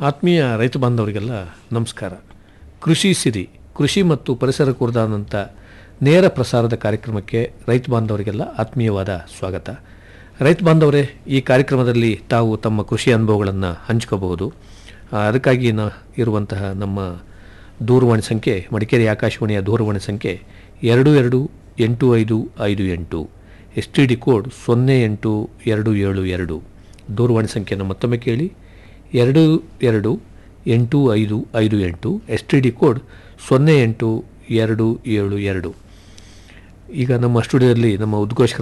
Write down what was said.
ಆತ್ಮೀಯ ರೈತ ಬಾಂಧವರಿಗೆಲ್ಲ ನಮಸ್ಕಾರ ಕೃಷಿ ಸಿರಿ ಕೃಷಿ ಮತ್ತು ಪರಿಸರ ಕುರಿತಾದಂಥ ನೇರ ಪ್ರಸಾರದ ಕಾರ್ಯಕ್ರಮಕ್ಕೆ ರೈತ ಬಾಂಧವರಿಗೆಲ್ಲ ಆತ್ಮೀಯವಾದ ಸ್ವಾಗತ ರೈತ ಬಾಂಧವರೇ ಈ ಕಾರ್ಯಕ್ರಮದಲ್ಲಿ ತಾವು ತಮ್ಮ ಕೃಷಿ ಅನುಭವಗಳನ್ನು ಹಂಚ್ಕೋಬಹುದು ಆ, ಅದಕ್ಕಾಗಿ ನ ಇರುವಂತಹ ನಮ್ಮ ದೂರವಾಣಿ ಸಂಖ್ಯೆ ಮಡಿಕೇರಿ ಆಕಾಶವಾಣಿಯ ದೂರವಾಣಿ ಸಂಖ್ಯೆ ಎರಡು ಎರಡು ಎಂಟು ಐದು ಐದು ಎಂಟು ಎಸ್ ಟಿ ಡಿ ಕೋಡ್ ಸೊನ್ನೆ ಎಂಟು ಎರಡು ಏಳು ಎರಡು ದೂರವಾಣಿ ಸಂಖ್ಯೆಯನ್ನು ಮತ್ತೊಮ್ಮೆ ಕೇಳಿ ಎರಡು ಎರಡು ಎಂಟು ಐದು ಐದು ಎಂಟು ಎಸ್ ಟಿ ಡಿ ಕೋಡ್ ಸೊನ್ನೆ ಎಂಟು ಎರಡು ಏಳು ಎರಡು ಈಗ ನಮ್ಮ ಸ್ಟುಡಿಯೋದಲ್ಲಿ ನಮ್ಮ ಉದ್ಘೋಷಕರ